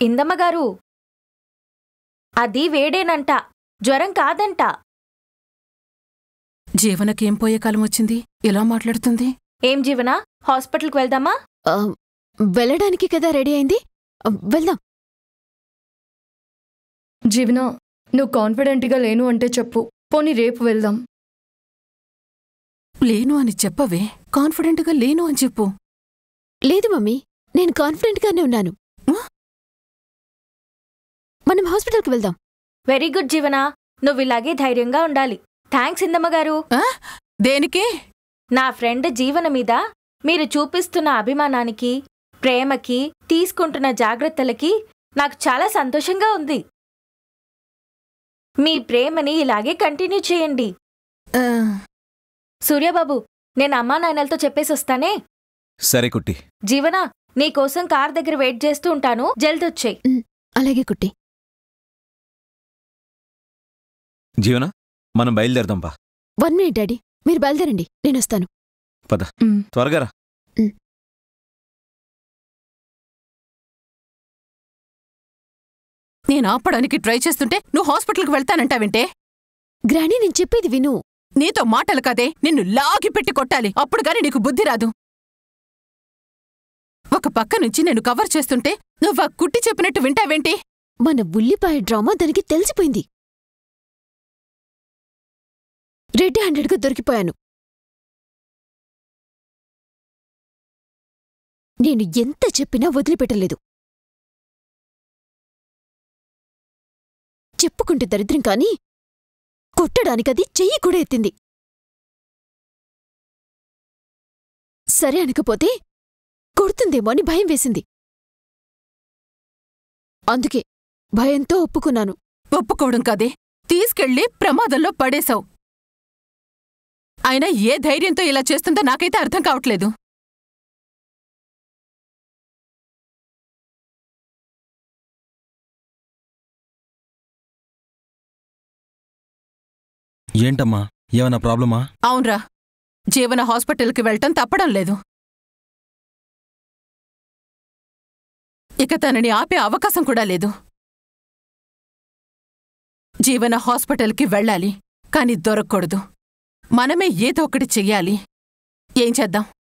ఇందమ్మగారు అది వేడేనంట జ్వరం కాదంట జీవనకేం పోయే కాలం వచ్చింది ఎలా మాట్లాడుతుంది ఏం జీవన హాస్పిటల్కి వెళ్దామా ఆ, వెళ్ళడానికి కదా రెడీ అయింది ఆ, వెళ్దాం జీవన నువ్వు కాన్ఫిడెంట్గా లేను అంటే చెప్పు పోనీ రేపు వెళ్దాం లేను అని చెప్పవే కాన్ఫిడెంట్గా లేను అని చెప్పు లేదు మమ్మీ నేను కాన్ఫిడెంట్గానే ఉన్నాను ఆ? మనం హాస్పిటల్కి వెళ్దాం వెరీ గుడ్ జీవన నువ్వు ఇలాగే ధైర్యంగా ఉండాలి థ్యాంక్స్ ఇందమ్మగారు దేనికి నా ఫ్రెండ్ జీవన మీద మీరు చూపిస్తున్న అభిమానానికి ప్రేమకి తీసుకుంటున్న జాగ్రత్తలకి నాకు చాలా సంతోషంగా ఉంది మీ ప్రేమని ఇలాగే కంటిన్యూ చేయండి ఆ, సూర్యబాబు నేను అమ్మా నాయనలతో చెప్పేసి వస్తానే సరే కుట్టి జీవన నీకోసం కార్ దగ్గర వెయిట్ చేస్తూ ఉంటాను జల్దొచ్చేయ్ అలాగే కుట్టి జీవన మనం బయలుదేరదాం పా వన్ మినిట్ డాడీ మీరు బయలుదేరండి నేను వస్తాను ఉమ్, త్వరగా రా నేను ఆపడానికి ట్రై చేస్తుంటే నువ్వు హాస్పిటల్కి వెళ్తానంటావింటే గ్రానీ నేను చెప్పేది విను నీతో మాటలు కదే నిన్ను లాగి పెట్టి కొట్టాలి అప్పుడు గాని నీకు బుద్ధి రాదు ఒక పక్క నుంచి నేను కవర్ చేస్తుంటే నువ్వు ఆ కుట్టి చెప్పినట్టు వింటావేంటి మన ఉల్లిపాయ డ్రామా దానికి తెలిసిపోయింది రెడ్ హ్యాండెడ్గా దొరికిపోయాను నేను ఎంత చెప్పినా వదిలిపెట్టలేదు చెప్పుకుంటే దరిద్రం కాని కొట్టడానికది చెయ్యి కూడా ఎత్తింది సరే అనకపోతే కొడుతుందేమో అని భయం వేసింది అందుకే భయంతో ఒప్పుకున్నాను ఒప్పుకోవడం కాదే తీసుకెళ్లి ప్రమాదంలో పడేశావు అయినా ఏ ధైర్యంతో ఇలా చేస్తుందో నాకైతే అర్థం కావట్లేదు ఏంటమ్మా ఏమన్నా ప్రాబ్లమా అవునరా జీవన హాస్పిటల్కి వెళ్ళటం తప్పడం లేదు ఇక తనని ఆపే అవకాశం కూడా లేదు జీవన హాస్పిటల్కి వెళ్ళాలి కాని దొరక్కూడదు మనమే ఏదో ఒకటి చెయ్యాలి ఏం చేద్దాం